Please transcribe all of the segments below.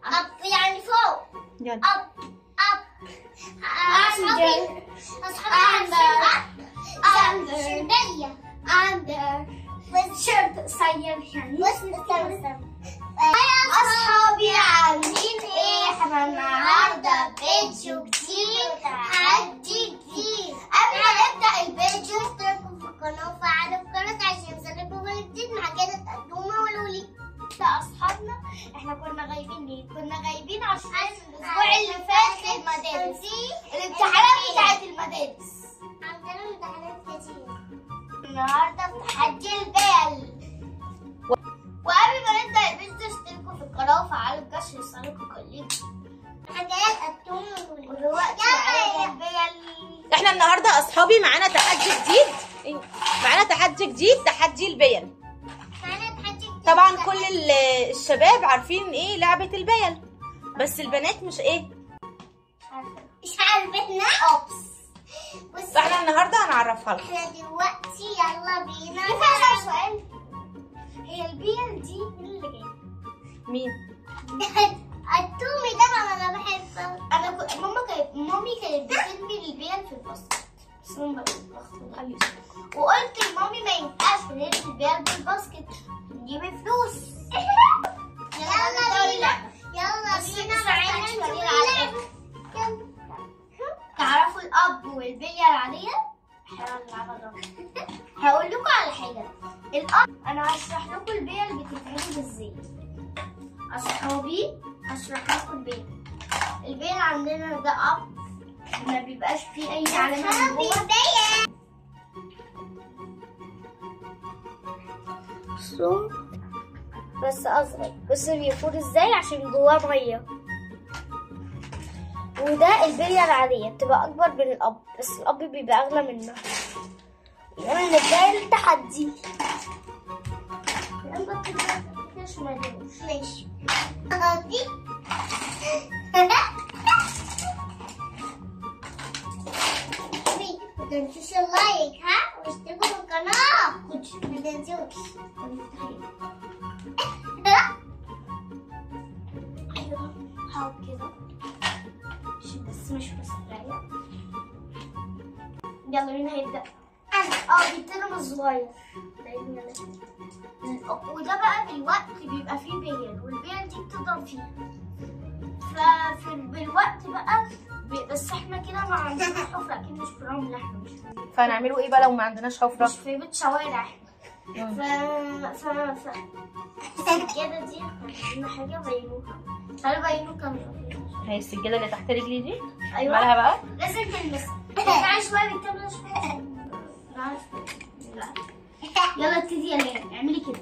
اب يعني فوق يلا اب اب Under. اصحابي Under. شربية Under. شرط قصير يعني بص استنى استنى أصحابي عاملين إيه؟ احنا النهارده فيديو جديد تحدي جديد قبل ما نبدأ الفيديو اشتركوا في القناة وفعلوا الجرس عشان يوصلكوا كل جديد مع كده تقدموا ولولي ده أصحابنا إحنا كنا غايبين ليه؟ كنا غايبين عشان الأسبوع اللي فات في المدارس الامتحانات بتاعت المدارس عندنا امتحانات كتير النهارده في تحدي البال وقبل ما نبدأ الفيديو اشتركوا في القناة وفعلوا الجرس يوصلكوا كل جديد حاجات تقدموا ولولي ودلوقتي يلا معانا البال احنا النهارده اصحابي معانا تحدي جديد إيه؟ معانا تحدي جديد تحدي البيل معانا تحدي جديد طبعا كل ال- الشباب عارفين ايه لعبه البيل بس البنات مش ايه مش عارفتنا اوبس بص فاحنا النهارده هنعرفها لكم احنا دلوقتي يلا بينا في فعلا سؤال هي البيل دي مين اللي جايبها؟ مين التومي طبعا انا بحبه انا كنت ماما كانت مامي كانت بترمي البيل في الباسكت بس انا باخد وقلت لمامي ما ينفعش نرمي البيل بالباسكت نجيب فلوس يلا بينا يلا بس بينا بس معانا عندي نشوف سؤال على اللعبة. يلا. تعرفوا الاب والبليه العاديه احنا هنلعبها دلوقتي. هقول لكم على حاجه الاب انا هشرح لكم البيل بتتعمل ازاي اصحابي هشرح لكم البيل البيل عندنا ده اب ما بيبقاش فيه اي علامه من جوه بصوا بس اصغر بس بيفور ازاي عشان جواه ميه وده البليه العاديه بتبقى اكبر من الاب بس الاب بيبقى اغلى منها يلا نبدا التحدي ماشي دي ما تنسوش اللايك ها واشتركوا في القناة ما تنسوش ايوه حاول كده مش بس مش بس رايق يلا مين هيبدا انا اه بيترم الصغير بإذن الله. وده بقى بالوقت بيبقى فيه بيل والبيل دي بتضرب فيها ففي بالوقت بقى ب- بس احنا كده ما عندناش حفرة اكيد مش في رمل احنا مش في فهنعملوا ايه بقى لو ما عندناش حفره مش في بيت شوارع احنا ف ف ف السجادة دي عندنا حاجة بينوها تعالوا بينوا كاميرا هي السجاده اللي تحت رجلي دي ايوه مالها بقى لازم تلمس تعالى شوية بالكاميرا شوية تعالى شوية. لا. يلا ابتدي يا ليلى اعملي كده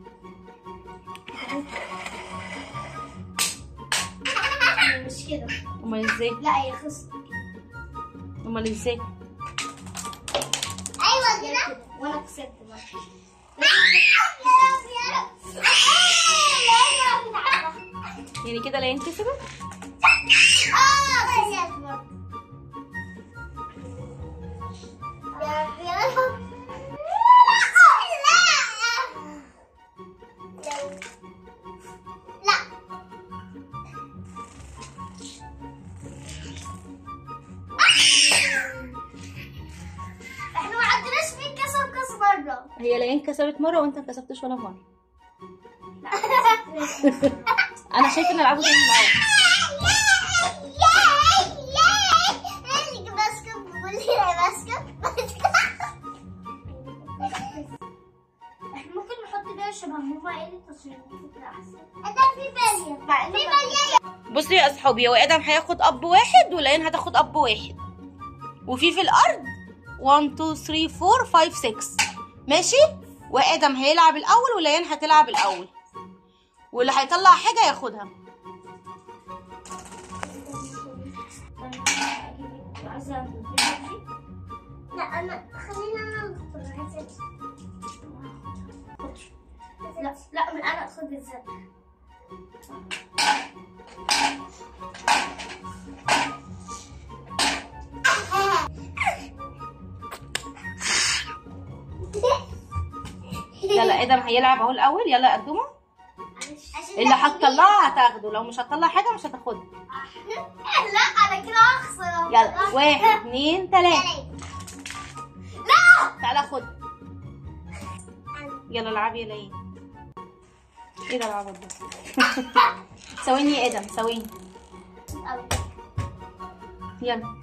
مش كده امال ازاي لا هي خصم امال ازاي ايوه كده كده وانا كسبت بقى يعني كده لا ينكسبت احنا ما عندناش مين كسب كاس مره هي لا ينكسبت مره وانت ما كسبتش ولا مره انا شايفه ان العبوا تاني الاول احنا ممكن نحط بيها شبه ماما قالت عشان فكره احسن مع إنه بصوا يا اصحابي هو ادم هياخد اب واحد ولين هتاخد اب واحد وفي في الارض 1 2 3 4 5 6 ماشي وادم هيلعب الاول ولين هتلعب الاول واللي هيطلع حاجه ياخدها عايزه لا انا خلينا انا اختار عايزة لا لا من انا خد الزبده يلا ادم هيلعب اهو الاول يلا قدمه عشان اللي هتطلعها هتاخده لو مش هتطلع حاجه مش هتاخدها لا انا كده هخسر يلا واحد اتنين تلاته تلاتة. لا تعالى خد يلا العبي يا ليلى ايه ده العبط ده ثواني يا ادم ثواني يلا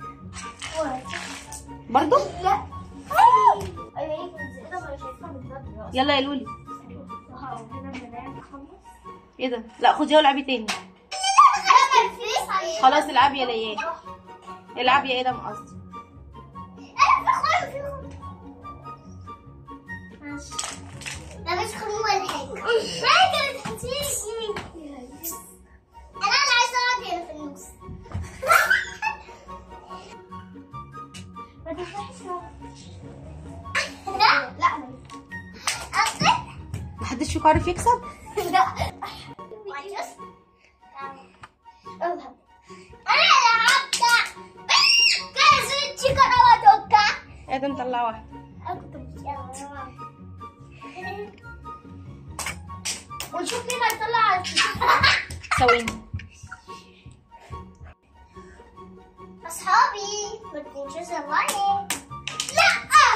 برضو لا ايوه هي كانت زي انا شايفها من بدري اصلا يلا يا لولي هنا بنام خلص ايه ده لا خديها والعبي تاني خلاص العبي يا ليان العبي يا ادم قصدي ده مش خروج ولا حاجة حاجة تحتيشي أنا اللي عايزة أقعد هنا في النص ما تفتحش لا لا أصلا محدش فيكم عارف يكسب لا وعجوز اذهب أنا اللي هبدأ كان زيتي كده وتوكا ادم طلع واحده انا كنت بتشتغل ونشوف مين هيطلع ثواني أصحابي ما تنسوش اللايك لا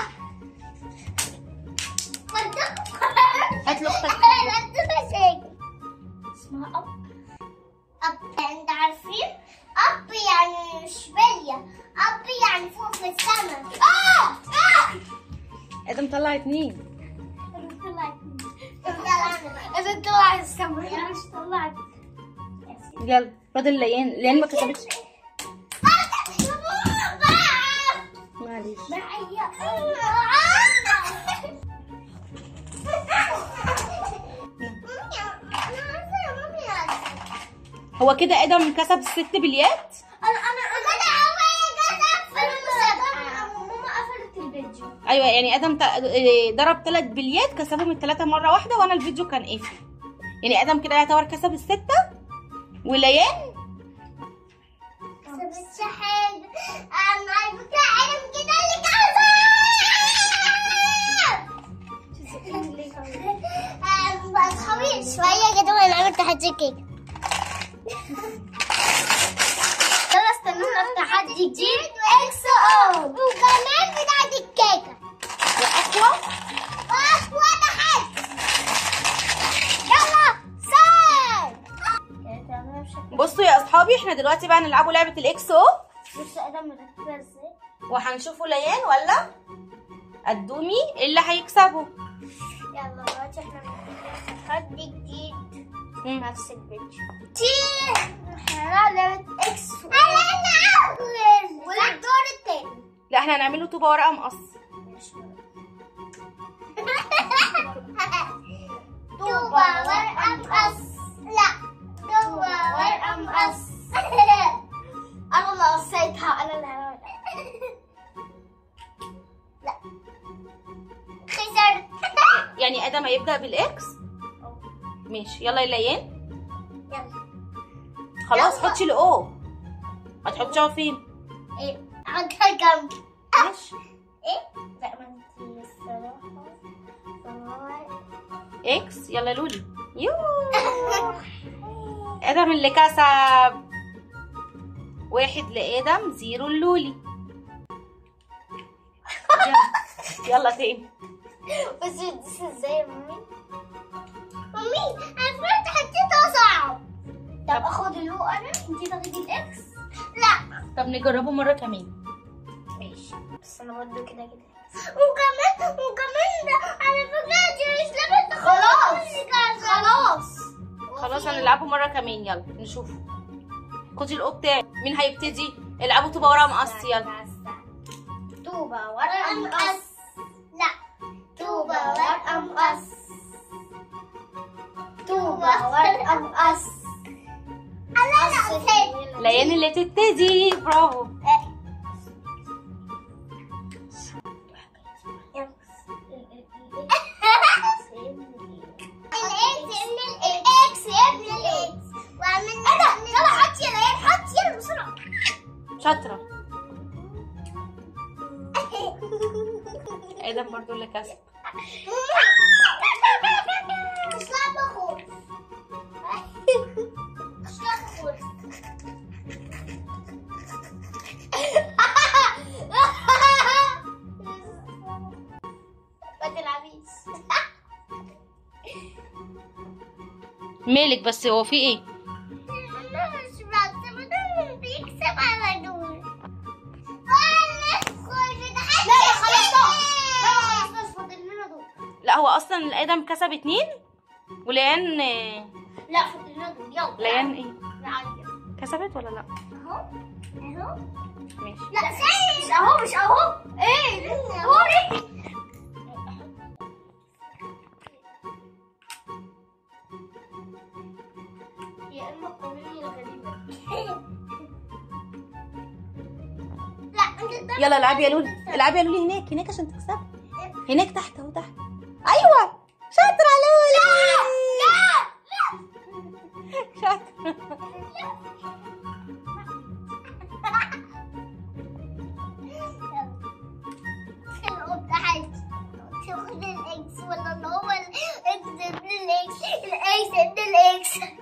هات لاختك لا تمسك اسمها اب أب أنت عارفين أب يعني مش بلية أب يعني فوق في السماء آه آه ادم طلع اتنين اذا طلع السمر انا مش طلعت يلا فاضل ليان ليان ما كسبتش معلش معايا هو كده ادم كسب ست بليات انا انا انا ماما قفلت الفيديو ايوه يعني ادم ت- إيه، ضرب ثلاث بليات كسبهم الثلاثه مره واحده وانا الفيديو كان قافل يعني ادم كده يعتبر كسب السته وليان سبت حاجة أنا على فكرة أنا كده اللي كسب أصحابي شوية كده ونعمل تحدي كيك يلا استنونا في تحدي جديد اكس او وكمان بتاعت الكيكة واقوى واقوى تحدي يلا ساي بصوا يا اصحابي احنا دلوقتي بقى نلعبوا لعبه الاكس او بص ادم مركبه ازاي وهنشوفوا ليان ولا الدومي اللي هيكسبوا يلا دلوقتي احنا تحدي جديد مم. نفس الفيديو تي احنا هنلعب لعبة اكس انا انا اول والدور التاني لا احنا هنعمله طوبه ورقه مقص طوبة ورقة مقص لا طوبة ورقة مقص انا اللي قصيتها انا اللي هعمل لا خسرت يعني ادم هيبدا بالاكس ماشي يلا يا ليان يلا خلاص يلا. حطي الاو هتحطيها فين ايه حطها جنب ماشي ايه لا ما انتي الصراحة صراحة اكس يلا يا لولي يو ادم اللي كسب واحد لادم زيرو لولي يلا يلا تاني بس بس ازاي يا مامي مامي انا فكرت حطيتها صعب طب اخد اللو انا انتي تاخدي الاكس لا طب نجربه مره كمان ماشي بس انا برضه كده كده وكمان وكمان ده على فكرة دي مش لعبة خلاص. خلاص خلاص خلاص هنلعبه مره كمان يلا نشوف خدي الاو بتاعي مين هيبتدي العبوا طوبه ورقه مقص يلا طوبة ورقة مقص لا طوبة ورقة مقص طوبة ورقة مقص أنا أنا قصيت ليان اللي تبتدي برافو الإكس ابن الإكس ابن الإكس وعملنا أنا يلا حطي يا ليان حطي يلا بسرعة شاطره ادم برضو اللي كسب مش لعبة خوف مالك بس هو في ايه انا مش بكسب انا بيكسب على طول ولا ادخل بتحدي لا لا خلاص لا لا خلاص فاضل لنا دول لا هو اصلا ادم كسب اتنين وليان لا فاضل لنا دول يلا ليان ايه نعيط كسبت ولا لا اهو اهو ماشي لا مش اهو مش اهو ايه هوري يا اما قولي الغريبه لا انت يلا العبي يا لولي العبي يا لولي هناك هناك عشان تكسبي هناك تحت اهو تحت ايوه شاطره لولي لا شاطره تاخد تاخد الاكس ولا اللي هو الاكس ابن الاكس الاكس ابن الاكس